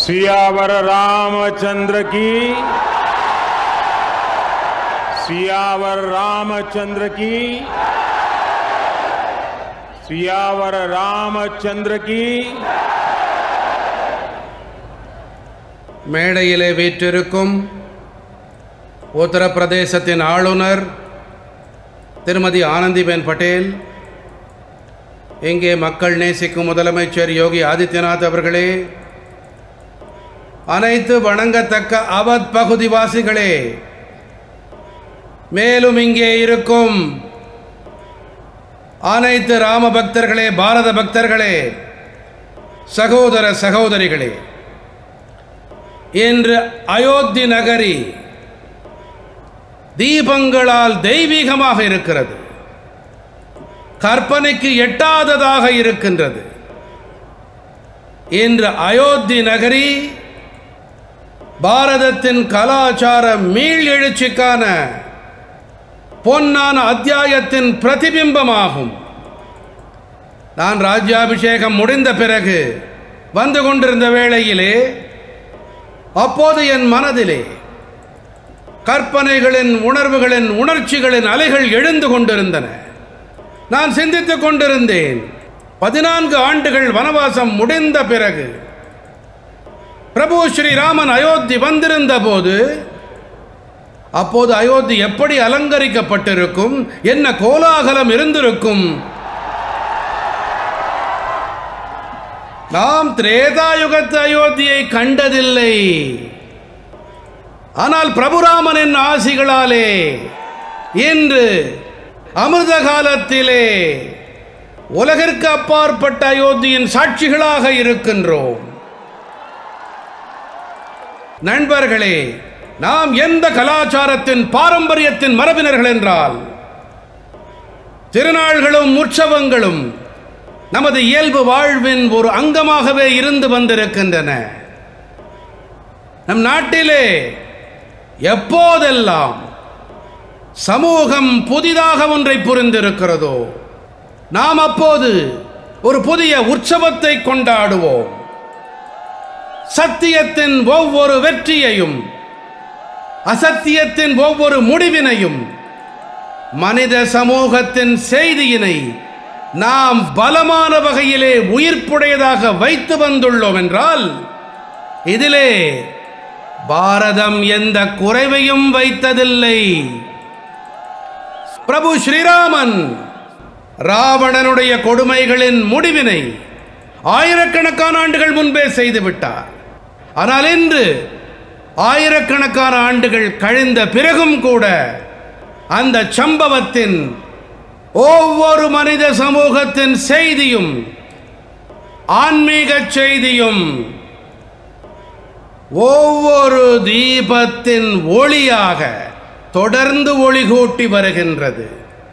सियावर रामचंद्र की सियावर रामचंद्र की सियावर रामचंद्र की மேடையிலே வீற்றிருக்கும் உத்தரப்பிரதேசத்தின் ஆளுநர் திருமதி ஆனந்திபென் பட்டேல் இங்கே மக்கள் நேசிக்கும் முதலமைச்சர் யோகி ஆதித்யநாத் அவர்களே அனைத்து வணங்கத்தக்க அவத் பகுதிவாசிகளே மேலும் இங்கே இருக்கும் அனைத்து ராம பக்தர்களே பாரத பக்தர்களே சகோதர சகோதரிகளே இன்று அயோத்தி நகரி தீபங்களால் தெய்வீகமாக இருக்கிறது கற்பனைக்கு எட்டாததாக இருக்கின்றது இன்று அயோத்தி நகரி பாரதத்தின் கலாச்சார மீள் எழுச்சிக்கான பொன்னான அத்தியாயத்தின் பிரதிபிம்பமாகும் நான் ராஜ்யாபிஷேகம் முடிந்த பிறகு வந்து கொண்டிருந்த வேளையிலே அப்போது என் மனதிலே கற்பனைகளின் உணர்வுகளின் உணர்ச்சிகளின் அலைகள் எழுந்து கொண்டிருந்தன நான் சிந்தித்துக் கொண்டிருந்தேன் பதினான்கு ஆண்டுகள் வனவாசம் முடிந்த பிறகு பிரபு ஸ்ரீராமன் அயோத்தி வந்திருந்த போது அப்போது அயோத்தி எப்படி அலங்கரிக்கப்பட்டிருக்கும் என்ன கோலாகலம் இருந்திருக்கும் நாம் திரேதாயுகத்து அயோத்தியை கண்டதில்லை ஆனால் பிரபுராமனின் ஆசிகளாலே இன்று அமிர்த காலத்திலே உலகிற்கு அப்பாற்பட்ட அயோத்தியின் சாட்சிகளாக இருக்கின்றோம் நண்பர்களே நாம் எந்த கலாச்சாரத்தின் பாரம்பரியத்தின் மரபினர்கள் என்றால் திருநாள்களும் உற்சவங்களும் நமது இயல்பு வாழ்வின் ஒரு அங்கமாகவே இருந்து வந்திருக்கின்றன நம் நாட்டிலே எப்போதெல்லாம் சமூகம் புதிதாக ஒன்றை புரிந்திருக்கிறதோ நாம் அப்போது ஒரு புதிய உற்சவத்தை கொண்டாடுவோம் சத்தியத்தின் ஒவ்வொரு வெற்றியையும் அசத்தியத்தின் ஒவ்வொரு முடிவினையும் மனித சமூகத்தின் செய்தியினை நாம் பலமான வகையிலே உயிர்ப்புடையதாக வைத்து வந்துள்ளோம் என்றால் இதிலே பாரதம் எந்த குறைவையும் வைத்ததில்லை பிரபு ஸ்ரீராமன் ராவணனுடைய கொடுமைகளின் முடிவினை ஆயிரக்கணக்கான ஆண்டுகள் முன்பே செய்துவிட்டார் ஆனால் இன்று ஆயிரக்கணக்கான ஆண்டுகள் கழிந்த பிறகும் கூட அந்த சம்பவத்தின் ஒவ்வொரு மனித சமூகத்தின் செய்தியும் ஆன்மீக செய்தியும் ஒவ்வொரு தீபத்தின் ஒளியாக தொடர்ந்து ஒளிகூட்டி வருகின்றது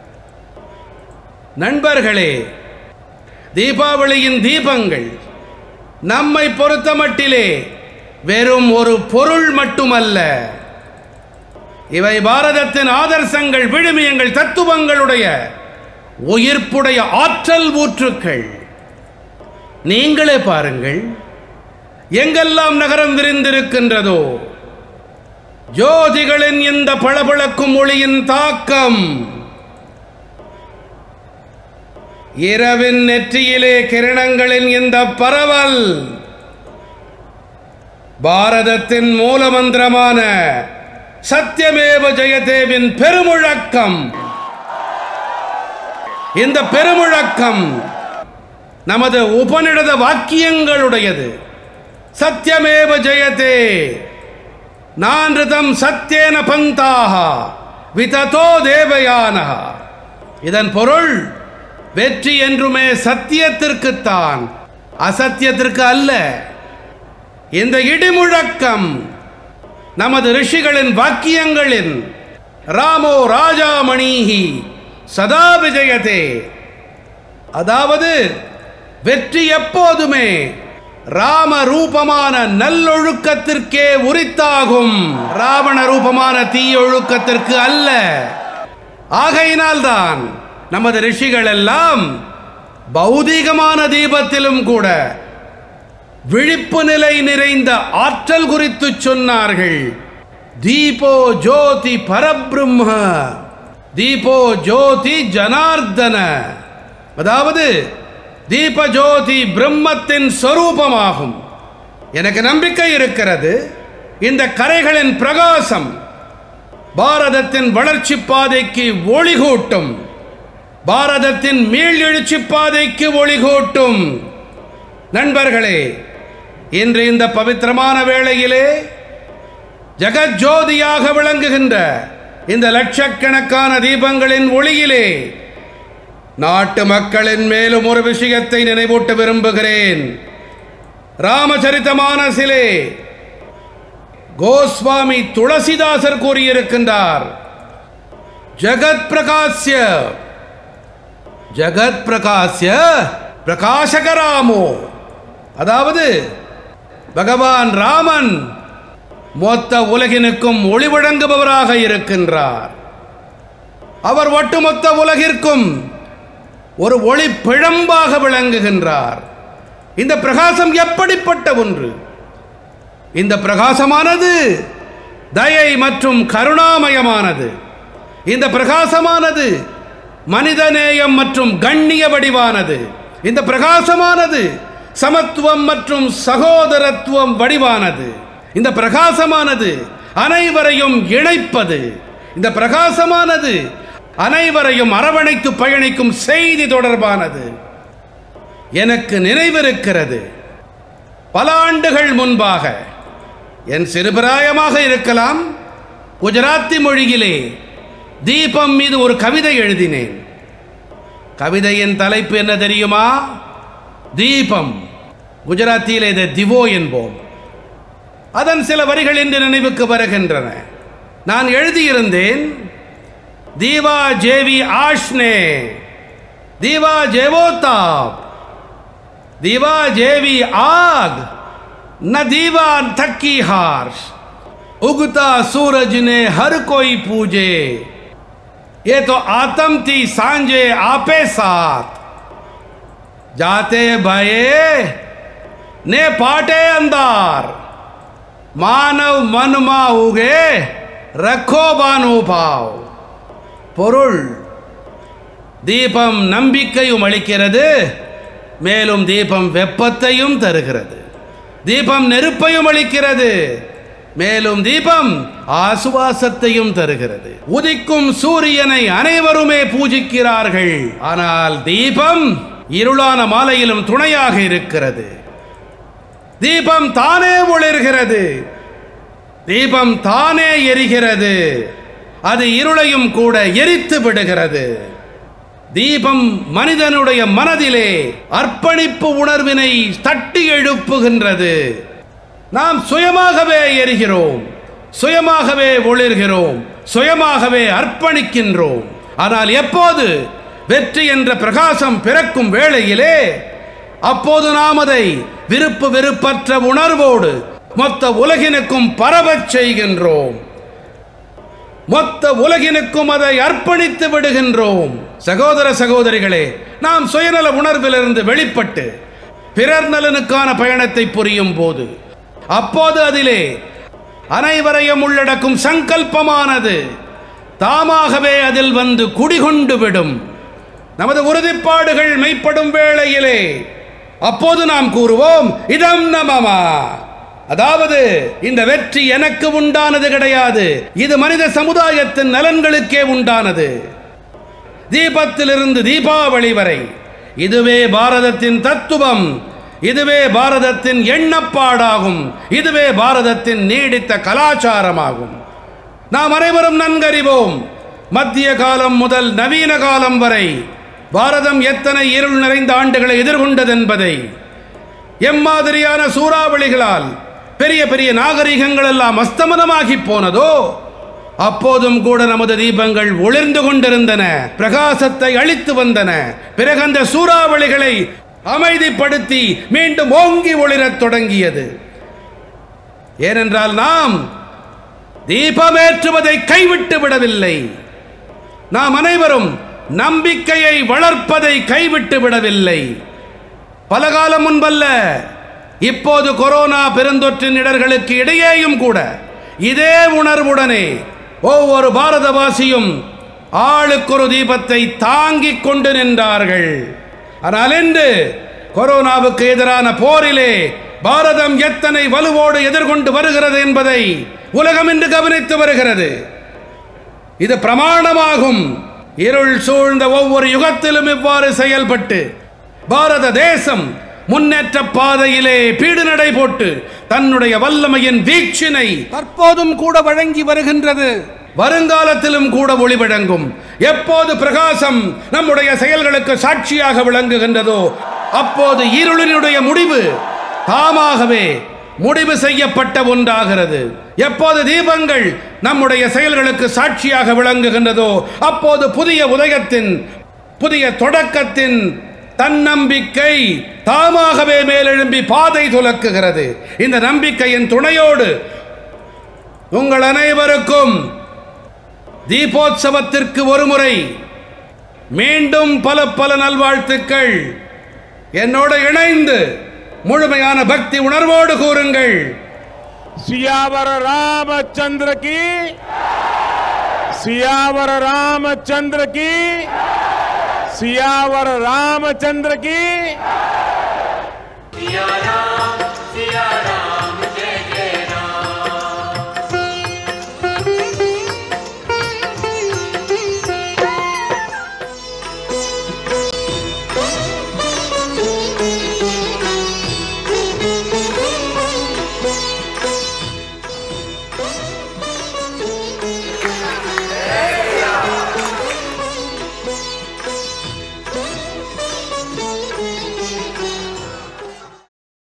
நண்பர்களே தீபாவளியின் தீபங்கள் நம்மை பொறுத்தமட்டிலே வெறும் ஒரு பொருள் மட்டுமல்ல இவை பாரதத்தின் ஆதர்சங்கள் விழுமியங்கள் தத்துவங்களுடைய உயிர்ப்புடைய ஆற்றல் ஊற்றுக்கள் நீங்களே பாருங்கள் எங்கெல்லாம் நகரம் விரிந்திருக்கின்றதோ ஜோதிகளின் இந்த பளபளக்கும் ஒளியின் தாக்கம் இரவின் நெற்றியிலே கிரணங்களின் இந்த பரவல் பாரதத்தின் மூலமந்திரமான சத்தியமேவ ஜெயதேவின் பெருமுழக்கம் இந்த பெருமுழக்கம் நமது உபநிடத வாக்கியங்களுடையது சத்தியமேவ ஜெயதே நான்ருதம் சத்தியேன பந்தாக விததோ தேவயானஹ இதன் பொருள் வெற்றி என்றுமே சத்தியத்திற்குத்தான் அசத்தியத்திற்கு அல்ல இந்த இடிமுழக்கம் நமது ரிஷிகளின் வாக்கியங்களின் ராமோ ராஜாமணிஹி சதா விஜயதே அதாவது வெற்றி எப்போதுமே ராம ரூபமான நல்லொழுக்கத்திற்கே உரித்தாகும் ராவண ரூபமான தீயொழுக்கத்திற்கு அல்ல ஆகையினால்தான் நமது ரிஷிகள் எல்லாம் பௌதீகமான தீபத்திலும் கூட விழிப்பு நிலை நிறைந்த ஆற்றல் குறித்து சொன்னார்கள் தீபோ ஜோதி பரபிரம்ம தீபோ ஜோதி ஜனார்தன அதாவது தீப ஜோதி பிரம்மத்தின் சொரூபமாகும் எனக்கு நம்பிக்கை இருக்கிறது இந்த கரைகளின் பிரகாசம் பாரதத்தின் வளர்ச்சி பாதைக்கு ஒளிகூட்டும் பாரதத்தின் மீளெழுச்சி பாதைக்கு ஒளிகூட்டும் நண்பர்களே இன்று இந்த பவித்திரமான வேளையிலே ஜெகஜோதியாக விளங்குகின்ற இந்த லட்சக்கணக்கான தீபங்களின் ஒளியிலே நாட்டு மக்களின் மேலும் ஒரு விஷயத்தை நினைவூட்ட விரும்புகிறேன் ராமச்சரித்தமானசிலே கோஸ்வாமி துளசிதாசர் கூறியிருக்கின்றார் ஜகத் பிரகாசிய ஜகத் பிரகாசிய பிரகாசகராமோ அதாவது பகவான் ராமன் மொத்த உலகினுக்கும் ஒளி வழங்குபவராக இருக்கின்றார் அவர் ஒட்டுமொத்த உலகிற்கும் ஒரு ஒளி பிழம்பாக விளங்குகின்றார் இந்த பிரகாசம் எப்படிப்பட்ட ஒன்று இந்த பிரகாசமானது தயை மற்றும் கருணாமயமானது இந்த பிரகாசமானது மனிதநேயம் மற்றும் கண்ணிய வடிவானது இந்த பிரகாசமானது சமத்துவம் மற்றும் சகோதரத்துவம் வடிவானது இந்த பிரகாசமானது அனைவரையும் இணைப்பது இந்த பிரகாசமானது அனைவரையும் அரவணைத்து பயணிக்கும் செய்தி தொடர்பானது எனக்கு நினைவிருக்கிறது பல ஆண்டுகள் முன்பாக என் சிறுபிராயமாக இருக்கலாம் குஜராத்தி மொழியிலே தீபம் மீது ஒரு கவிதை எழுதினேன் கவிதையின் தலைப்பு என்ன தெரியுமா தீபம் குஜராத்தியில் இதை திவோ என்போம் அதன் சில வரிகள் இன்று நினைவுக்கு வருகின்றன நான் எழுதியிருந்தேன் தீவா ஜேவி ஆஷ்னே दीवा जेवो ताप दीवा जेवी आग न दीवा थकी हार्श उगता सूरज ने हर कोई पूजे ये तो आत्म थी सांझे आपे साथ जाते भये ने पाटे अंदार मानव मन मा उगे रखो बानु भाव பொருள் தீபம் நம்பிக்கையும் அளிக்கிறது மேலும் தீபம் வெப்பத்தையும் தருகிறது தீபம் நெருப்பையும் அளிக்கிறது மேலும் தீபம் ஆசுவாசத்தையும் தருகிறது உதிக்கும் சூரியனை அனைவருமே பூஜிக்கிறார்கள் ஆனால் தீபம் இருளான மாலையிலும் துணையாக இருக்கிறது தீபம் தானே ஒளிர்கிறது தீபம் தானே எரிகிறது அது இருளையும் கூட எரித்து விடுகிறது தீபம் மனிதனுடைய மனதிலே அர்ப்பணிப்பு உணர்வினை தட்டி எழுப்புகின்றது நாம் சுயமாகவே எரிகிறோம் சுயமாகவே ஒளிர்கிறோம் சுயமாகவே அர்ப்பணிக்கின்றோம் ஆனால் எப்போது வெற்றி என்ற பிரகாசம் பிறக்கும் வேளையிலே அப்போது நாம் அதை விருப்பு வெறுப்பற்ற உணர்வோடு மொத்த உலகினுக்கும் பரவச் செய்கின்றோம் மொத்த உலகினுக்கும் அதை அர்ப்பணித்து விடுகின்றோம் சகோதர சகோதரிகளே நாம் சுயநல உணர்விலிருந்து வெளிப்பட்டு பிறர் நலனுக்கான பயணத்தை புரியும் போது அப்போது அதிலே அனைவரையும் உள்ளடக்கும் சங்கல்பமானது தாமாகவே அதில் வந்து குடிகொண்டு விடும் நமது உறுதிப்பாடுகள் மெய்ப்படும் வேளையிலே அப்போது நாம் கூறுவோம் இதம் நமமா அதாவது இந்த வெற்றி எனக்கு உண்டானது கிடையாது இது மனித சமுதாயத்தின் நலன்களுக்கே உண்டானது தீபத்திலிருந்து தீபாவளி வரை இதுவே பாரதத்தின் தத்துவம் இதுவே பாரதத்தின் எண்ணப்பாடாகும் இதுவே பாரதத்தின் நீடித்த கலாச்சாரமாகும் நாம் அனைவரும் நன்கறிவோம் மத்திய காலம் முதல் நவீன காலம் வரை பாரதம் எத்தனை இருள் நிறைந்த ஆண்டுகளை எதிர்கொண்டதென்பதை எம்மாதிரியான சூறாவளிகளால் பெரிய பெரிய நாகரிகங்கள் எல்லாம் அஸ்தமனமாகி போனதோ அப்போதும் கூட நமது தீபங்கள் ஒளிர்ந்து கொண்டிருந்தன பிரகாசத்தை அளித்து வந்தன பிறகு அந்த சூறாவளிகளை அமைதிப்படுத்தி மீண்டும் ஓங்கி ஒளிரத் தொடங்கியது ஏனென்றால் நாம் தீபமேற்றுவதை கைவிட்டு விடவில்லை நாம் அனைவரும் நம்பிக்கையை வளர்ப்பதை கைவிட்டு விடவில்லை பல காலம் முன்பல்ல இப்போது கொரோனா பெருந்தொற்றின் இடர்களுக்கு இடையேயும் கூட இதே உணர்வுடனே ஒவ்வொரு பாரதவாசியும் ஆளுக்கொரு தீபத்தை தாங்கிக் கொண்டு நின்றார்கள் ஆனால் இன்று கொரோனாவுக்கு எதிரான போரிலே பாரதம் எத்தனை வலுவோடு எதிர்கொண்டு வருகிறது என்பதை உலகம் இன்று கவனித்து வருகிறது இது பிரமாணமாகும் இருள் சூழ்ந்த ஒவ்வொரு யுகத்திலும் இவ்வாறு செயல்பட்டு பாரத தேசம் முன்னேற்ற பாதையிலே பீடு நடை போட்டு தன்னுடைய வல்லமையின் வீச்சினை தற்போதும் கூட வழங்கி வருகின்றது வருங்காலத்திலும் கூட ஒளி வழங்கும் எப்போது பிரகாசம் நம்முடைய செயல்களுக்கு சாட்சியாக விளங்குகின்றதோ அப்போது இருளினுடைய முடிவு தாமாகவே முடிவு செய்யப்பட்ட ஒன்றாகிறது எப்போது தீபங்கள் நம்முடைய செயல்களுக்கு சாட்சியாக விளங்குகின்றதோ அப்போது புதிய உதயத்தின் புதிய தொடக்கத்தின் தன்னம்பிக்கை தாமாகவே மேலெழும்பி பாதை துலக்குகிறது இந்த நம்பிக்கையின் துணையோடு உங்கள் அனைவருக்கும் தீபோத்சவத்திற்கு ஒருமுறை மீண்டும் பல பல நல்வாழ்த்துக்கள் என்னோடு இணைந்து முழுமையான பக்தி உணர்வோடு கூறுங்கள் सियावर रामचंद्र की सियावर रामचंद्र की सियावर रामचंद्र की सिया राम सिया राम